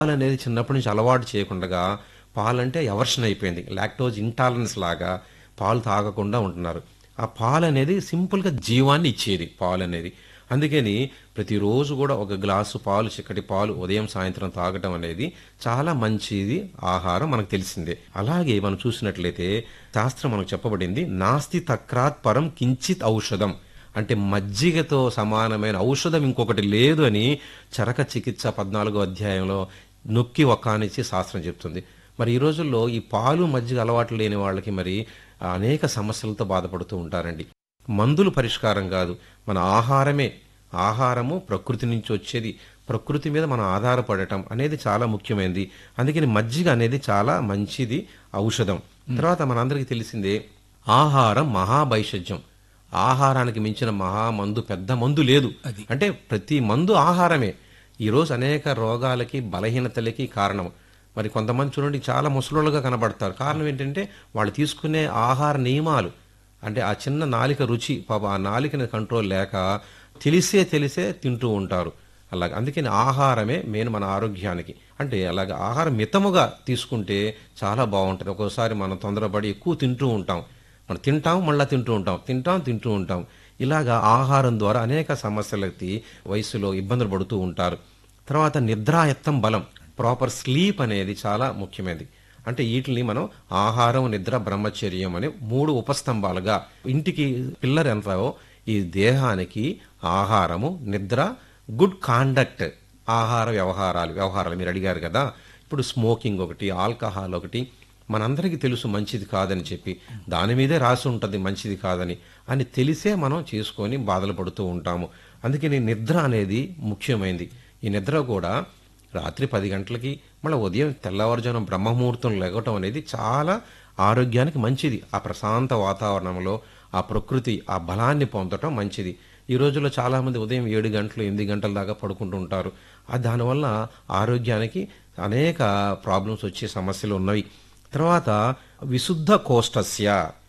పాలు అనేది చిన్నప్పటి నుంచి అలవాటు చేయకుండా పాలంటే ఎవర్షన్ అయిపోయింది లాక్టోజ్ ఇంటాలరెన్స్ లాగా పాలు తాగకుండా ఉంటున్నారు ఆ పాలు అనేది సింపుల్గా జీవాన్ని ఇచ్చేది పాలు అనేది అందుకని ప్రతిరోజు కూడా ఒక గ్లాసు పాలు చిక్కటి పాలు ఉదయం సాయంత్రం తాగటం అనేది చాలా మంచిది ఆహారం మనకు తెలిసిందే అలాగే మనం చూసినట్లయితే శాస్త్రం మనకు చెప్పబడింది నాస్తి తక్రాత్ పరం కించిత్ ఔషధం అంటే మజ్జిగతో సమానమైన ఔషధం ఇంకొకటి లేదు అని చరక చికిత్స పద్నాలుగో అధ్యాయంలో నొక్కి ఒక్కానిచ్చి శాస్త్రం చెప్తుంది మరి ఈ రోజుల్లో ఈ పాలు మజ్జిగ అలవాటు లేని వాళ్ళకి మరి అనేక సమస్యలతో బాధపడుతూ ఉంటారండి మందులు పరిష్కారం కాదు మన ఆహారమే ఆహారము ప్రకృతి నుంచి వచ్చేది ప్రకృతి మీద మనం ఆధారపడటం అనేది చాలా ముఖ్యమైనది అందుకని మజ్జిగ అనేది చాలా మంచిది ఔషధం తర్వాత మనందరికీ తెలిసిందే ఆహారం మహాభైషజ్యం ఆహారానికి మించిన మహామందు పెద్ద మందు లేదు అంటే ప్రతి మందు ఆహారమే ఈరోజు అనేక రోగాలకి బలహీనతలకి కారణం మరి కొంతమంది చూడండి చాలా ముసలోళ్ళుగా కనబడతారు కారణం ఏంటంటే వాళ్ళు తీసుకునే ఆహార నియమాలు అంటే ఆ చిన్న నాలిక రుచి పాప ఆ నాలికని కంట్రోల్ లేక తెలిసే తెలిసే తింటూ ఉంటారు అలాగే అందుకని ఆహారమే మెయిన్ మన ఆరోగ్యానికి అంటే అలాగే ఆహారం మితముగా తీసుకుంటే చాలా బాగుంటుంది ఒక్కోసారి మనం తొందరపడి ఎక్కువ తింటూ ఉంటాం మనం తింటాం మళ్ళీ తింటూ ఉంటాం తింటాం తింటూ ఉంటాం ఇలాగా ఆహారం ద్వారా అనేక సమస్యలకి వయసులో ఇబ్బందులు పడుతూ ఉంటారు తర్వాత నిద్రాయత్తం బలం ప్రాపర్ స్లీప్ అనేది చాలా ముఖ్యమైనది అంటే వీటిని మనం ఆహారం నిద్ర బ్రహ్మచర్యం అనే మూడు ఉపస్తంభాలుగా ఇంటికి పిల్లర్ ఎంతో ఈ దేహానికి ఆహారము నిద్ర గుడ్ కాండక్ట్ ఆహార వ్యవహారాలు వ్యవహారాలు మీరు అడిగారు కదా ఇప్పుడు స్మోకింగ్ ఒకటి ఆల్కహాల్ ఒకటి మనందరికీ తెలుసు మంచిది కాదని చెప్పి దాని మీదే రాసి ఉంటుంది మంచిది కాదని అని తెలిసే మనం చేసుకొని బాధలు పడుతూ ఉంటాము అందుకని నిద్ర అనేది ముఖ్యమైనది ఈ నిద్ర కూడా రాత్రి పది గంటలకి మళ్ళీ ఉదయం తెల్లవారుజామున బ్రహ్మముహూర్తం లెగటం అనేది చాలా ఆరోగ్యానికి మంచిది ఆ ప్రశాంత వాతావరణంలో ఆ ప్రకృతి ఆ బలాన్ని పొందటం మంచిది ఈ రోజుల్లో చాలామంది ఉదయం ఏడు గంటలు ఎనిమిది గంటల దాకా పడుకుంటూ ఉంటారు ఆ దానివల్ల ఆరోగ్యానికి అనేక ప్రాబ్లమ్స్ వచ్చే సమస్యలు ఉన్నవి తర్వాత విశుద్ధ కోష్టస్య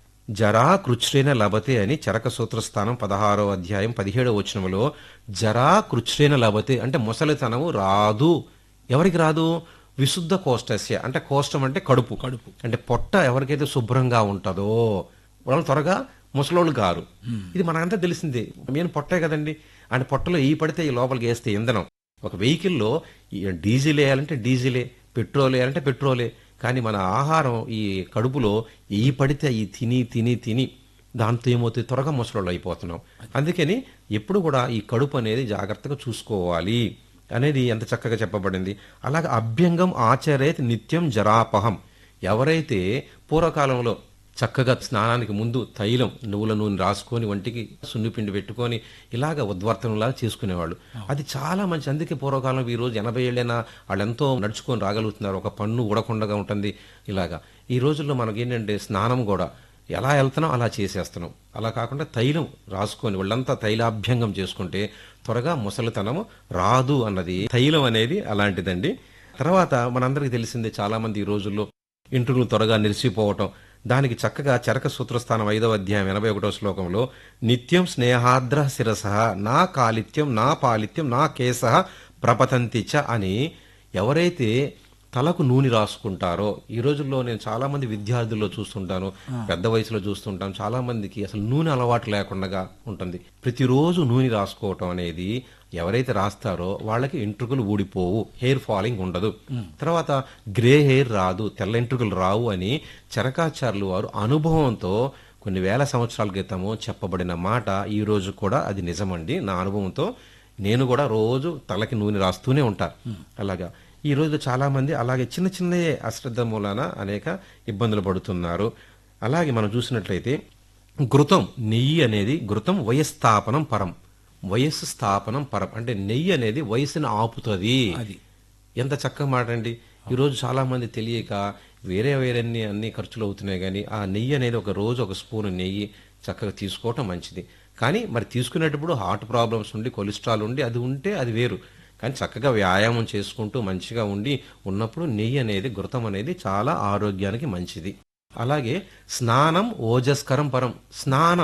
జరా కృచ్రేణ లభతే అని చరక సూత్రస్థానం పదహారో అధ్యాయం పదిహేడవ వచనంలో జరా కృచ్రేణ లభతే అంటే ముసలితనము రాదు ఎవరికి రాదు విశుద్ధ కోష్టస్య అంటే కోష్టం అంటే కడుపు కడుపు అంటే పొట్ట ఎవరికైతే శుభ్రంగా ఉంటుందో వాళ్ళు త్వరగా ముసలోళ్ళు కారు ఇది మనకంతా తెలిసిందే నేను పొట్టే కదండి అంటే పొట్టలో ఈ పడితే ఈ లోపలికి వేస్తే ఇంధనం ఒక వెహికల్లో ఈ డీజిల్ వేయాలంటే డీజిలే పెట్రోల్ వేయాలంటే పెట్రోలే కానీ మన ఆహారం ఈ కడుపులో ఈ పడితే ఈ తిని తిని తిని దాంతో ఏమవుతుంది త్వరగా ముసలోళ్ళు అయిపోతున్నాం అందుకని ఎప్పుడు కూడా ఈ కడుపు అనేది జాగ్రత్తగా చూసుకోవాలి అనేది ఎంత చక్కగా చెప్పబడింది అలాగే అభ్యంగం ఆచరేత్ నిత్యం జరాపహం ఎవరైతే పూర్వకాలంలో చక్కగా స్నానానికి ముందు తైలం నువ్వుల నూనె రాసుకొని వంటికి సున్నిపిండి పెట్టుకొని ఇలాగ ఉద్వర్తనంలా చేసుకునేవాళ్ళు అది చాలా మంచి అందుకే పూర్వకాలం ఈ రోజు ఎనభై ఏళ్ళైనా వాళ్ళు ఎంతో నడుచుకొని రాగలుగుతున్నారు ఒక పన్ను ఉడకుండా ఉంటుంది ఇలాగా ఈ రోజుల్లో మనకేంటంటే స్నానం కూడా ఎలా వెళ్తున్నాం అలా చేసేస్తున్నాం అలా కాకుండా తైలం రాసుకొని వాళ్ళంతా తైలాభ్యంగం చేసుకుంటే త్వరగా ముసలితనము రాదు అన్నది తైలం అనేది అలాంటిదండి తర్వాత మనందరికీ తెలిసిందే చాలా మంది ఈ రోజుల్లో ఇంట్రులు త్వరగా నిలిచిపోవటం దానికి చక్కగా చరక సూత్రస్థానం ఐదవ అధ్యాయం ఎనభై ఒకటో శ్లోకంలో నిత్యం స్నేహాద్ర శిరస నా కాలిత్యం నా పాలిత్యం నా కేశ ప్రపతంతిచ అని ఎవరైతే తలకు నూనె రాసుకుంటారో ఈ రోజుల్లో నేను చాలా మంది విద్యార్థుల్లో చూస్తుంటాను పెద్ద వయసులో చూస్తుంటాను చాలా మందికి అసలు నూనె అలవాటు లేకుండా ఉంటుంది ప్రతిరోజు నూనె రాసుకోవటం అనేది ఎవరైతే రాస్తారో వాళ్ళకి ఎంట్రుకలు ఊడిపోవు హెయిర్ ఫాలింగ్ ఉండదు తర్వాత గ్రే హెయిర్ రాదు తెల్ల ఎంట్రుకలు రావు అని చరకాచార్యులు వారు అనుభవంతో కొన్ని వేల సంవత్సరాల క్రితము చెప్పబడిన మాట ఈ రోజు కూడా అది నిజమండి నా అనుభవంతో నేను కూడా రోజు తలకి నూనె రాస్తూనే ఉంటా అలాగా ఈ రోజు చాలా మంది అలాగే చిన్న చిన్నయే అశ్రద్ధ మూలాన అనేక ఇబ్బందులు పడుతున్నారు అలాగే మనం చూసినట్లయితే ఘృతం నెయ్యి అనేది ఘృతం వయస్థాపనం పరం వయస్సు స్థాపనం పరం అంటే నెయ్యి అనేది వయసుని ఆపుతుంది అది. ఎంత చక్కగా మాట అండి ఈరోజు చాలా మంది తెలియక వేరే వేరే అన్ని అన్ని ఖర్చులు అవుతున్నాయి కానీ ఆ నెయ్యి అనేది ఒక రోజు ఒక స్పూన్ నెయ్యి చక్కగా తీసుకోవటం మంచిది కానీ మరి తీసుకునేటప్పుడు హార్ట్ ప్రాబ్లమ్స్ ఉండి కొలెస్ట్రాల్ ఉండి అది ఉంటే అది వేరు కానీ చక్కగా వ్యాయామం చేసుకుంటూ మంచిగా ఉండి ఉన్నప్పుడు నెయ్యి అనేది ఘృతం అనేది చాలా ఆరోగ్యానికి మంచిది అలాగే స్నానం ఓజస్కరం పరం స్నానం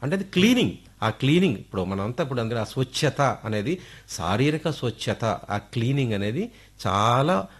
అంటే అది క్లీనింగ్ ఆ క్లీనింగ్ ఇప్పుడు మనంతా ఇప్పుడు అందులో ఆ స్వచ్ఛత అనేది శారీరక స్వచ్ఛత ఆ క్లీనింగ్ అనేది చాలా